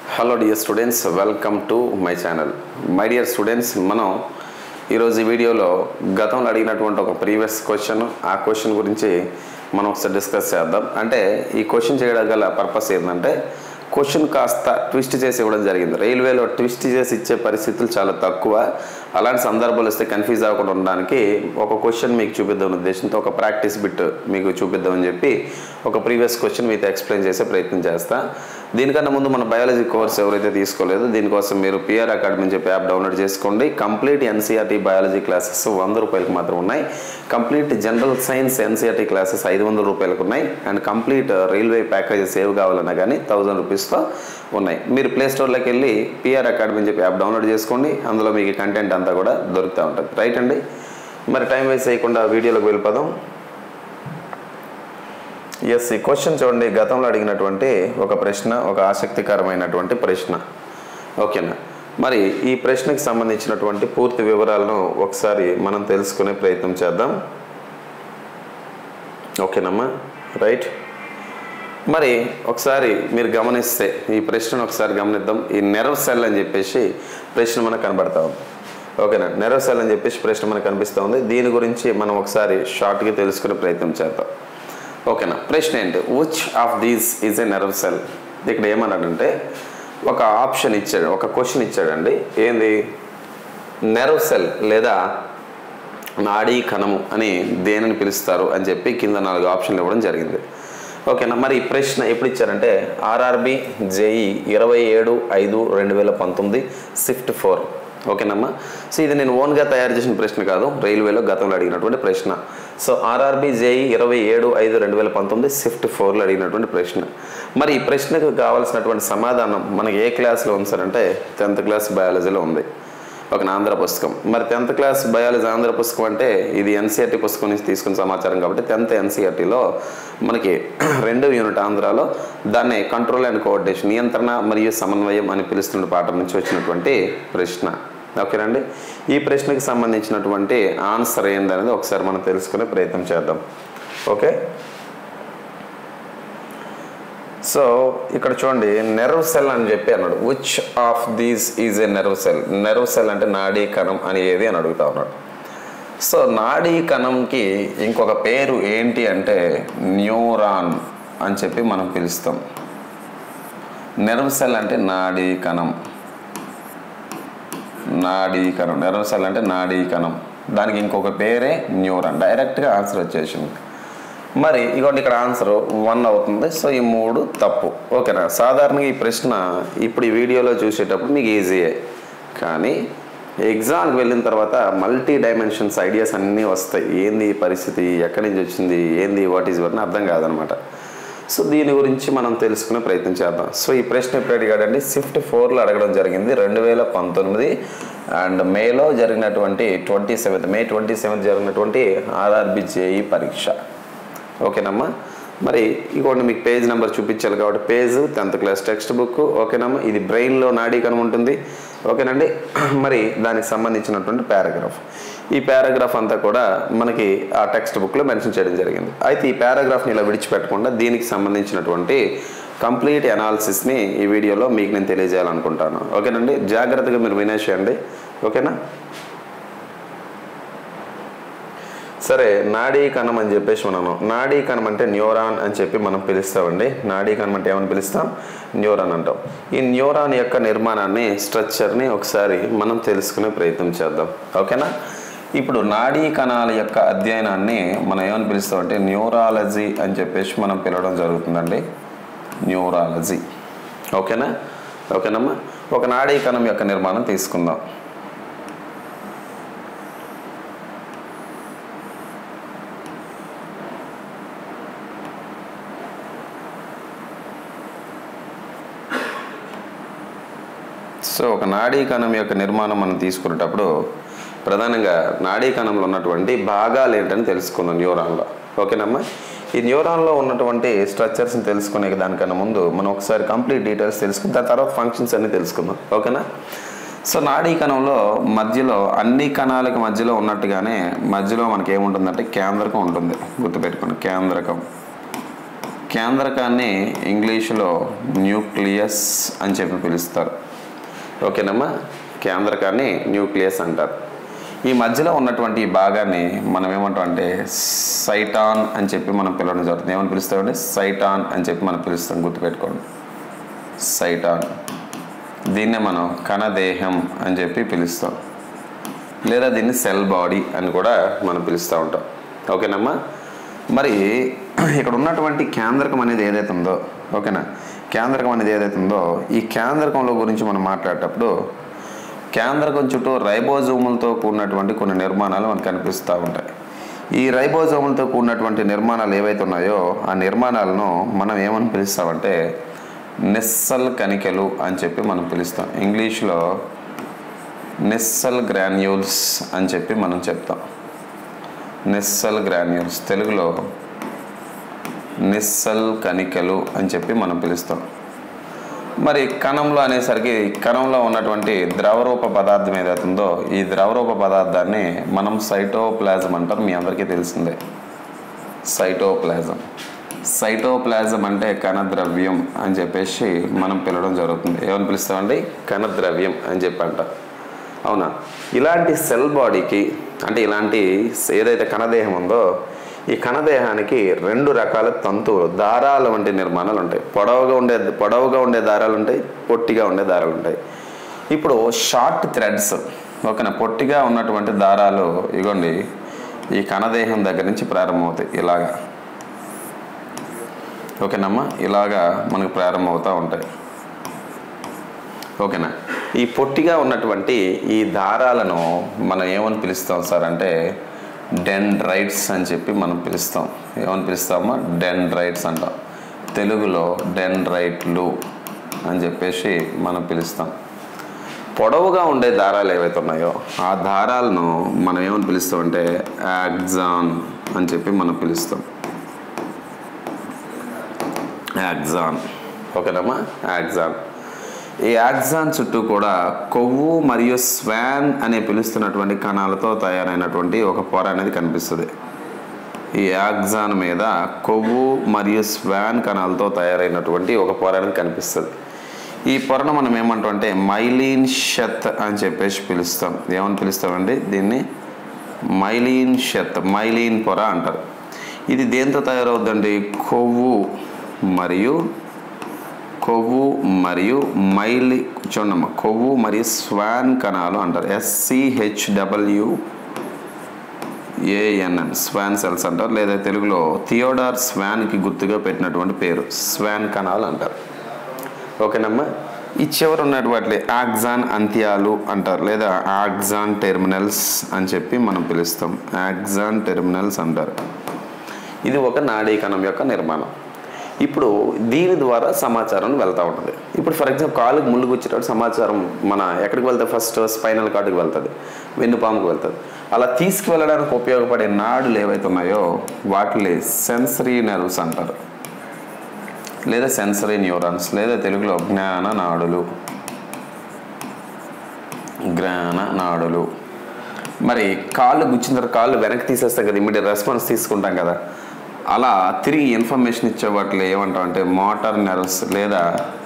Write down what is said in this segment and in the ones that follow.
hello dear students welcome to my channel my dear students మనం ఈరోజు ఈ వీడియోలో గతంలో అడిగినటువంటి ఒక ప్రీవియస్ క్వశ్చన్ ఆ క్వశ్చన్ గురించి మనం ఒకసారి డిస్కస్ చేద్దాం అంటే ఈ క్వశ్చన్ చేయడం గల పర్పస్ ఏంటంటే క్వశ్చన్ కాస్త ట్విస్ట్ చేసి ఇవ్వడం జరిగింది రైల్వేలో ట్విస్ట్ చేసి ఇచ్చే పరిస్థితులు చాలా తక్కువ అలాంటి సందర్భాలు వస్తే కన్ఫ్యూజ్ అవ్వకుండా ఉండడానికి ఒక క్వశ్చన్ మీకు చూపిద్దాం ఉద్దేశంతో ఒక ప్రాక్టీస్ బిట్ మీకు చూపిద్దామని చెప్పి ఒక ప్రీవియస్ క్వశ్చన్ మీతో ఎక్స్ప్లెయిన్ చేసే ప్రయత్నం చేస్తా దీనికన్నా ముందు మన బయాలజీ కోర్స్ ఎవరైతే తీసుకోలేదో దీనికోసం మీరు పిఆర్ అకాడమీ అని చెప్పి యాప్ డౌన్లోడ్ చేసుకోండి కంప్లీట్ ఎన్సీఆర్టీ బయాలజీ క్లాసెస్ వంద రూపాయలకు మాత్రం ఉన్నాయి complete general science NCERT classes ఐదు వందల రూపాయలకు ఉన్నాయి అండ్ కంప్లీట్ రైల్వే ప్యాకేజెస్ ఏవి కావాలన్నా కానీ థౌజండ్ రూపీస్తో ఉన్నాయి మీరు ప్లే స్టోర్లోకి వెళ్ళి పిఆర్ అకాడమీ అని చెప్పి యాప్ డౌన్లోడ్ చేసుకోండి అందులో మీకు కంటెంట్ అంతా కూడా దొరుకుతూ ఉంటుంది రైట్ అండి మరి టైం వేస్ట్ చేయకుండా వీడియోలోకి వెళ్ళిపోదాం ఎస్ ఈ క్వశ్చన్ చూడండి గతంలో అడిగినటువంటి ఒక ప్రశ్న ఒక ఆసక్తికరమైనటువంటి ప్రశ్న ఓకేనా మరి ఈ ప్రశ్నకి సంబంధించినటువంటి పూర్తి వివరాలను ఒకసారి మనం తెలుసుకునే ప్రయత్నం చేద్దాం ఓకేనమ్మా రైట్ మరి ఒకసారి మీరు గమనిస్తే ఈ ప్రశ్నను ఒకసారి గమనిద్దాం ఈ నెర్వ్ సెల్ అని చెప్పేసి ప్రశ్న మనకు కనబడతా ఉంది ఓకేనా నెర్వ్ సెల్ అని చెప్పేసి ప్రశ్న మనకు కనిపిస్తూ ఉంది దీని గురించి మనం ఒకసారి షార్ట్గా తెలుసుకునే ప్రయత్నం చేద్దాం ఓకేనా ప్రశ్న ఏంటి which of these is a nerve cell ఇక్కడ ఏమన్నాడంటే ఒక ఆప్షన్ ఇచ్చాడు ఒక క్వశ్చన్ ఇచ్చాడండి ఏంది నెర్వ్ సెల్ లేదా నాడీ కణము అని దేనిని పిలుస్తారు అని చెప్పి కింద నాలుగు ఆప్షన్లు ఇవ్వడం జరిగింది ఓకేనా మరి ఈ ప్రశ్న ఎప్పుడు ఇచ్చారంటే ఆర్ఆర్బి జేఈ ఇరవై ఏడు ఐదు రెండు వేల పంతొమ్మిది స్విఫ్ట్ ఫోర్ ఓకేనమ్మా సో ఇది నేను ఓన్గా తయారు చేసిన ప్రశ్న కాదు రైల్వేలో గతంలో అడిగినటువంటి ప్రశ్న సో ఆర్ఆర్బి జేఈ ఇరవై ఏడు ఐదు రెండు వేల పంతొమ్మిది స్విఫ్ట్ ఫోర్లో అడిగినటువంటి ప్రశ్న మరి ఈ ప్రశ్నకు కావాల్సినటువంటి సమాధానం మనకి ఏ క్లాస్లో ఉంది సార్ అంటే టెన్త్ క్లాస్ బయాలజీలో ఉంది ఒక ఆంధ్ర పుస్తకం మరి టెన్త్ క్లాస్ బయాలజీ ఆంధ్ర పుస్తకం అంటే ఇది ఎన్సీఆర్టీ పుస్తకం నుంచి తీసుకున్న సమాచారం కాబట్టి టెన్త్ ఎన్సీఆర్టీలో మనకి రెండో యూనిట్ ఆంధ్రాలో దాన్ని కంట్రోల్ అండ్ కోఆర్డినేషన్ నియంత్రణ మరియు సమన్వయం అని పిలుస్తున్న పాఠం నుంచి వచ్చినటువంటి ప్రశ్న ఓకేనండి ఈ ప్రశ్నకి సంబంధించినటువంటి ఆన్సర్ ఏందనేది ఒకసారి మనం తెలుసుకునే ప్రయత్నం చేద్దాం ఓకే సో ఇక్కడ చూడండి నెర్వ్ సెల్ అని చెప్పి అన్నాడు which of these is a nerve cell nerve cell అంటే నాడీ కణం అని ఏది అని అడుగుతా ఉన్నాడు సో నాడీ కణంకి ఇంకొక పేరు ఏంటి అంటే న్యూరాన్ అని చెప్పి మనం పిలుస్తాం నెర్వ్ సెల్ అంటే నాడీ కణం నాడీ కణం నెర్వ్ సెల్ అంటే నాడీ కణం దానికి ఇంకొక పేరే న్యూరాన్ డైరెక్ట్గా ఆన్సర్ వచ్చేసింది మరి ఇగోండి ఇక్కడ ఆన్సర్ వన్ అవుతుంది సో ఈ మూడు తప్పు ఓకేనా సాధారణంగా ఈ ప్రశ్న ఇప్పుడు ఈ వీడియోలో చూసేటప్పుడు మీకు ఈజీయే కానీ ఎగ్జామ్కి వెళ్ళిన తర్వాత మల్టీ డైమెన్షన్స్ ఐడియాస్ అన్నీ వస్తాయి ఏంది ఈ పరిస్థితి ఎక్కడి నుంచి వచ్చింది ఏంది వాట్ ఈజ్ వాట్ అర్థం కాదనమాట సో దీని గురించి మనం తెలుసుకునే ప్రయత్నం చేద్దాం సో ఈ ప్రశ్న ఎప్పుడు అడిగాడండి స్విఫ్ట్ ఫోర్లో అడగడం జరిగింది రెండు వేల పంతొమ్మిది అండ్ మేలో జరిగినటువంటి twenty seventh May twenty seventh జరిగినటువంటి ఆర్ఆర్బి జేఈ పరీక్ష ఓకేనమ్మా మరి ఇగోండి మీకు పేజ్ నెంబర్ చూపించాలి కాబట్టి page tenth class textbook ఓకేనమ్మా ఇది బ్రెయిన్లో నాడీ కణం ఉంటుంది ఓకేనండి మరి దానికి సంబంధించినటువంటి పారాగ్రాఫ్ ఈ పారాగ్రాఫ్ అంతా కూడా మనకి ఆ టెక్స్ట్ బుక్లో మెన్షన్ చేయడం జరిగింది అయితే ఈ పారాగ్రాఫ్ని ఇలా విడిచిపెట్టకుండా దీనికి సంబంధించినటువంటి కంప్లీట్ అనాలిసిస్ని ఈ వీడియోలో మీకు నేను తెలియజేయాలనుకుంటాను ఓకేనండి జాగ్రత్తగా మీరు వినేసేయండి ఓకేనా సరే నాడీ కణం అని చెప్పేసి మనము నాడీ కణం అంటే న్యూరాన్ అని చెప్పి మనం పిలుస్తామండి నాడీ కణం అంటే ఏమని పిలుస్తాం న్యూరాన్ అంటాం ఈ న్యూరాన్ యొక్క నిర్మాణాన్ని స్ట్రక్చర్ని ఒకసారి మనం తెలుసుకునే ప్రయత్నం చేద్దాం ఓకేనా ఇప్పుడు నాడీ కణాల యొక్క అధ్యయనాన్ని మనం ఏమని పిలుస్తాం అంటే న్యూరాలజీ అని చెప్పేసి మనం పిలవడం జరుగుతుందండి న్యూరాలజీ ఓకేనా ఓకేనమ్మా ఒక నాడీ కణం యొక్క నిర్మాణం తీసుకుందాం సో ఒక నాడీ కణం యొక్క నిర్మాణం మనం తీసుకునేటప్పుడు ప్రధానంగా నాడీ కణంలో ఉన్నటువంటి భాగాలు ఏంటని తెలుసుకుందాం న్యూరాన్లో ఓకేనమ్మా ఈ న్యూరాన్లో ఉన్నటువంటి స్ట్రక్చర్స్ని తెలుసుకునే దానికన్నా ముందు మనం ఒకసారి కంప్లీట్ డీటెయిల్స్ తెలుసుకుని దాని తర్వాత ఫంక్షన్స్ అన్ని తెలుసుకుందాం ఓకేనా సో నాడీ కణంలో మధ్యలో అన్ని కణాలకు మధ్యలో ఉన్నట్టుగానే మధ్యలో మనకి ఏముంటుందంటే కేంద్రకం ఉంటుంది గుర్తుపెట్టుకోండి కేంద్రకం కేంద్రకాన్ని ఇంగ్లీషులో న్యూక్లియస్ అని చెప్పి పిలుస్తారు ఓకేనమ్మా కేంద్రకాన్ని న్యూక్లియస్ అంటారు ఈ మధ్యలో ఉన్నటువంటి ఈ భాగాన్ని మనం ఏమంటాం అంటే సైటాన్ అని చెప్పి మనం పిలవడం జరుగుతుంది ఏమని పిలుస్తామంటే సైటాన్ అని చెప్పి మనం పిలుస్తాం గుర్తుపెట్టుకోండి సైటాన్ దీన్నే మనం కణదేహం అని చెప్పి పిలుస్తాం లేదా దీన్ని సెల్ బాడీ అని కూడా మనం పిలుస్తూ ఉంటాం ఓకేనమ్మా మరి ఇక్కడ ఉన్నటువంటి కేంద్రకం అనేది ఏదైతే ఉందో ఓకేనా కేంద్రకం అనేది ఏదైతే ఉందో ఈ కేంద్రకంలో గురించి మనం మాట్లాడేటప్పుడు కేంద్రకం చుట్టూ రైబోజోములతో కూడినటువంటి కొన్ని నిర్మాణాలు మనకు కనిపిస్తూ ఉంటాయి ఈ రైబోజోములతో కూడినటువంటి నిర్మాణాలు ఏవైతే ఉన్నాయో ఆ నిర్మాణాలను మనం ఏమని పిలుస్తామంటే నిస్సల్ కణికలు అని చెప్పి మనం పిలుస్తాం ఇంగ్లీష్లో నిస్సల్ గ్రాన్యూల్స్ అని చెప్పి మనం చెప్తాం నిస్సల్ గ్రాన్యూల్స్ తెలుగులో నిస్సల్ కణికలు అని చెప్పి మనం పిలుస్తాం మరి కణంలో అనేసరికి కణంలో ఉన్నటువంటి ద్రవరూప పదార్థం ఏదైతే ఉందో ఈ ద్రవరూప పదార్థాన్ని మనం సైటోప్లాజం అంటాం మీ అందరికీ తెలిసిందే సైటోప్లాజం సైటోప్లాజం అంటే కణద్రవ్యం అని చెప్పేసి మనం పిలవడం జరుగుతుంది ఏమని పిలుస్తామండి కణద్రవ్యం అని చెప్పి అంటాం అవునా ఇలాంటి సెల్ బాడీకి అంటే ఇలాంటి ఏదైతే కణదేహం ఉందో ఈ కణదేహానికి రెండు రకాల తంతువులు దారాల వంటి నిర్మాణాలు ఉంటాయి పొడవుగా ఉండే పొడవుగా ఉండే దారాలు ఉంటాయి పొట్టిగా ఉండే దారాలు ఉంటాయి ఇప్పుడు షార్ట్ థ్రెడ్స్ ఓకేనా పొట్టిగా ఉన్నటువంటి దారాలు ఇగోండి ఈ కణదేహం దగ్గర నుంచి ప్రారంభమవుతాయి ఇలాగా ఓకేనమ్మా ఇలాగా మనకు ప్రారంభమవుతూ ఉంటాయి ఓకేనా ఈ పొట్టిగా ఉన్నటువంటి ఈ దారాలను మనం ఏమని పిలుస్తాం సార్ అంటే డెండ్రైట్స్ అని చెప్పి మనం పిలుస్తాం ఏమని పిలుస్తామా డెండ్రైట్స్ అంటాం తెలుగులో డెండ్రైట్లు అని చెప్పేసి మనం పిలుస్తాం పొడవుగా ఉండే దారాలు ఏవైతే ఉన్నాయో ఆ దారాలను మనం ఏమని పిలుస్తాం అంటే యాక్జాన్ అని చెప్పి మనం పిలుస్తాం యాక్జాన్ ఓకేనమ్మా యాక్జాన్ ఈ యాక్సాన్ చుట్టూ కూడా కొవ్వు మరియు స్వాన్ అనే పిలుస్తున్నటువంటి కణాలతో తయారైనటువంటి ఒక పొర అనేది కనిపిస్తుంది ఈ యాక్సాన్ మీద కొవ్వు మరియు స్వాన్ కణాలతో తయారైనటువంటి ఒక పొర అనేది కనిపిస్తుంది ఈ పొరను మనం ఏమంటాం అంటే మైలీన్ షత్ అని చెప్పేసి పిలుస్తాం ఏమని పిలుస్తామండి దీన్ని మైలీన్ షత్ మైలీన్ పొర అంటారు ఇది దేంతో తయారవుద్దండి కొవ్వు మరియు కొవ్వు మరియు మైలి చూడమ్మ కొవ్వు మరియు స్వాన్ కణాలు అంటారు ఎస్సిహెచ్డబ్ల్యూ ఏఎన్ఎన్ స్వాన్ సెల్స్ అంటారు లేదా తెలుగులో థియోడార్ స్వాన్కి గుర్తుగా పెట్టినటువంటి పేరు స్వాన్ కణాలు అంటారు ఓకేనమ్మా ఈ చివర ఉన్నటువంటి ఆక్సాన్ అంత్యాలు అంటారు లేదా ఆక్సాన్ టెర్మినల్స్ అని చెప్పి మనం పిలుస్తాం ఆక్సాన్ టెర్మినల్స్ అంటారు ఇది ఒక నాడీ కణం యొక్క నిర్మాణం ఇప్పుడు దీని ద్వారా సమాచారం వెళ్తూ ఉంటుంది ఇప్పుడు ఫర్ ఎగ్జాంపుల్ కాలుకి ముళ్ళు గుచ్చేటప్పుడు సమాచారం మన ఎక్కడికి వెళ్తే ఫస్ట్ స్పైనల్ కార్డుకి వెళ్తుంది వెన్నుపాముకు వెళ్తుంది అలా తీసుకువెళ్ళడానికి ఉపయోగపడే నాడులు ఏవైతే ఉన్నాయో వాటిని సెన్సరీ నెర్వ్స్ అంటారు లేదా సెన్సరీ న్యూరాన్స్ లేదా తెలుగులో జ్ఞాన నాడులు జ్ఞాన నాడులు మరి కాళ్ళు గుచ్చిన తర్వాత కాళ్ళు వెనక్కి తీసేస్తాం కదా ఇమీడియట్ రెస్పాన్స్ తీసుకుంటాం కదా అలా తిరిగి ఇన్ఫర్మేషన్ ఇచ్చే వాటిలో ఏమంటాం అంటే మోటార్ నెర్వ్స్ లేదా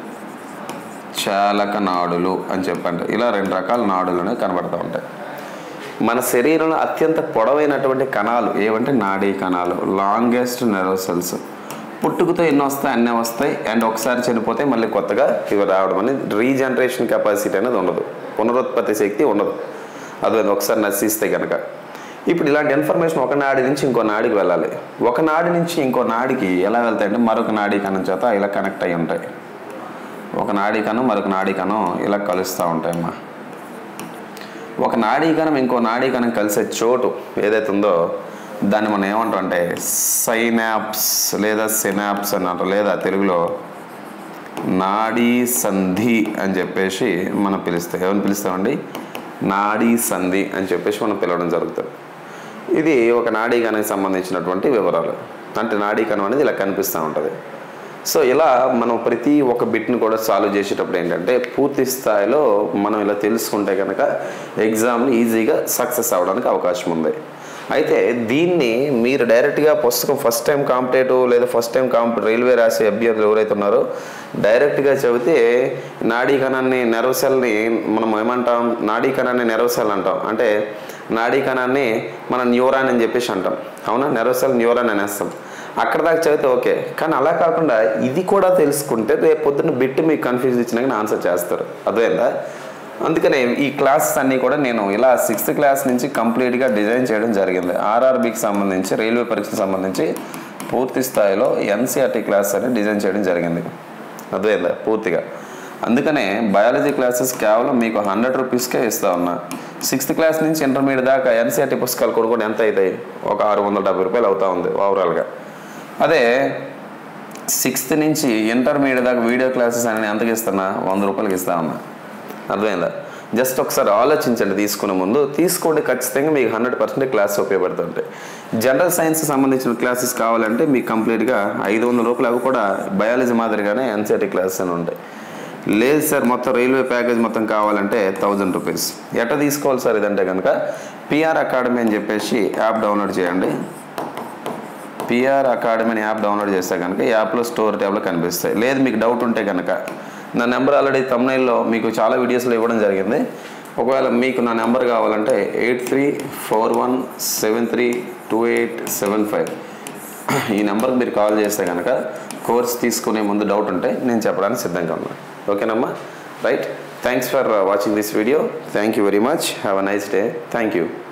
చాలక నాడులు అని చెప్పండి ఇలా రెండు రకాల నాడులు అనేవి కనబడుతూ ఉంటాయి మన శరీరంలో అత్యంత పొడవైనటువంటి కణాలు ఏవంటే నాడీ కణాలు లాంగెస్ట్ నెర్వ్ సెల్స్ పుట్టుకతో ఎన్ని వస్తాయి అన్నీ వస్తాయి అండ్ ఒకసారి చనిపోతే మళ్ళీ కొత్తగా ఇవి రావడం అనేది రీజనరేషన్ కెపాసిటీ అనేది ఉండదు పునరుత్పత్తి శక్తి ఉండదు అది ఒకసారి నశిస్తే కనుక ఇప్పుడు ఇలాంటి ఇన్ఫర్మేషన్ ఒక నాడి నుంచి ఇంకో నాడికి వెళ్ళాలి ఒక నాడి నుంచి ఇంకో నాడికి ఎలా వెళ్తాయంటే మరొక నాడీ కణం చేత ఇలా కనెక్ట్ అయి ఉంటాయి ఒక నాడీ కణం మరొక నాడీ కణం ఇలా కలుస్తూ ఉంటాయమ్మా ఒక నాడీ కణం ఇంకో నాడీ కణం కలిసే చోటు ఏదైతే ఉందో దాన్ని మనం ఏమంటాం అంటే సైనాప్స్ లేదా సినాప్స్ అని అంటారు లేదా తెలుగులో నాడీ సంధి అని చెప్పేసి మనం పిలుస్తాం ఏమని పిలుస్తామండి నాడీ సంధి అని చెప్పేసి మనం పిలవడం జరుగుతుంది ఇది ఒక నాడీ కణానికి సంబంధించినటువంటి వివరాలు అంటే నాడీ కణం అనేది ఇలా కనిపిస్తూ ఉంటుంది సో ఇలా మనం ప్రతి ఒక్క బిట్ని కూడా సాల్వ్ చేసేటప్పుడు ఏంటంటే పూర్తి స్థాయిలో మనం ఇలా తెలుసుకుంటే కనుక ఎగ్జామ్ని ఈజీగా సక్సెస్ అవ్వడానికి అవకాశం ఉంది అయితే దీన్ని మీరు డైరెక్ట్గా పుస్తకం ఫస్ట్ టైం కాంపిటేటివ్ లేదా ఫస్ట్ టైం కాంపి రైల్వే రాసే అభ్యర్థులు ఎవరైతే ఉన్నారో డైరెక్ట్గా చెబితే నాడీ కణాన్ని నెర్వ్ సెల్ని మనం ఏమంటాం నాడీ కణాన్ని నెర్వ్ సెల్ అంటాం అంటే నాడీ కణాన్ని మనం న్యూరాన్ అని చెప్పేసి అంటాం అవునా నెర్వ్ సెల్ న్యూరాన్ అనేస్తాం అక్కడ దాకా చదివితే ఓకే కానీ అలా కాకుండా ఇది కూడా తెలుసుకుంటే రేపు పొద్దున్న బిట్ మీకు కన్ఫ్యూజ్ ఇచ్చినాక ఆన్సర్ చేస్తారు అర్థమైందా అందుకనే ఈ క్లాసెస్ అన్నీ కూడా నేను ఇలా సిక్స్త్ క్లాస్ నుంచి కంప్లీట్గా డిజైన్ చేయడం జరిగింది ఆర్ఆర్బికి సంబంధించి రైల్వే పరీక్షకు సంబంధించి పూర్తి స్థాయిలో ఎన్సీఆర్టీ క్లాస్ అని డిజైన్ చేయడం జరిగింది అర్థమైందా పూర్తిగా అందుకనే బయాలజీ క్లాసెస్ కేవలం మీకు హండ్రెడ్ రూపీస్కే ఇస్తా ఉన్నా సిక్స్త్ క్లాస్ నుంచి ఇంటర్మీడియట్ దాకా ఎన్సీఆర్టీ పుస్తకాలు కొనుక్కోండి ఎంత అవుతాయి ఒక ఆరు వందల డెబ్బై రూపాయలు అవుతా ఉంది ఓవరాల్గా అదే సిక్స్త్ నుంచి ఇంటర్మీడియట్ దాకా వీడియో క్లాసెస్ అని ఎంతకి ఇస్తున్నా వంద రూపాయలకి ఇస్తా ఉన్నా అర్థమైందా జస్ట్ ఒకసారి ఆలోచించండి తీసుకునే ముందు తీసుకోండి ఖచ్చితంగా మీకు హండ్రెడ్ పర్సెంట్ క్లాస్ ఉపయోగపడుతుంటాయి జనరల్ సైన్స్ సంబంధించిన క్లాసెస్ కావాలంటే మీకు కంప్లీట్గా ఐదు వందల రూపాయలు అవి కూడా బయాలజీ మాదిరిగానే ఎన్సీఆర్టీ క్లాసెస్ అని ఉంటాయి లేదు సార్ మొత్తం రైల్వే ప్యాకేజ్ మొత్తం కావాలంటే థౌజండ్ రూపీస్ ఎట్లా తీసుకోవాలి సార్ ఇదంటే కనుక పిఆర్ అకాడమీ అని చెప్పేసి యాప్ డౌన్లోడ్ చేయండి పిఆర్ అకాడమీ అని యాప్ డౌన్లోడ్ చేస్తే కనుక ఈ యాప్లో స్టోర్ ట్యాబ్లో కనిపిస్తాయి లేదు మీకు డౌట్ ఉంటే కనుక నా నెంబర్ ఆల్రెడీ తమ్నైల్లో మీకు చాలా వీడియోస్లో ఇవ్వడం జరిగింది ఒకవేళ మీకు నా నెంబర్ కావాలంటే eight three four one seven three two eight seven five ఈ నెంబర్కి మీరు కాల్ చేస్తే కనుక కోర్స్ తీసుకునే ముందు డౌట్ ఉంటే నేను చెప్పడానికి సిద్ధంగా ఉన్నాను ఓకేనమ్మా right thanks for watching this video thank you very much have a nice day thank you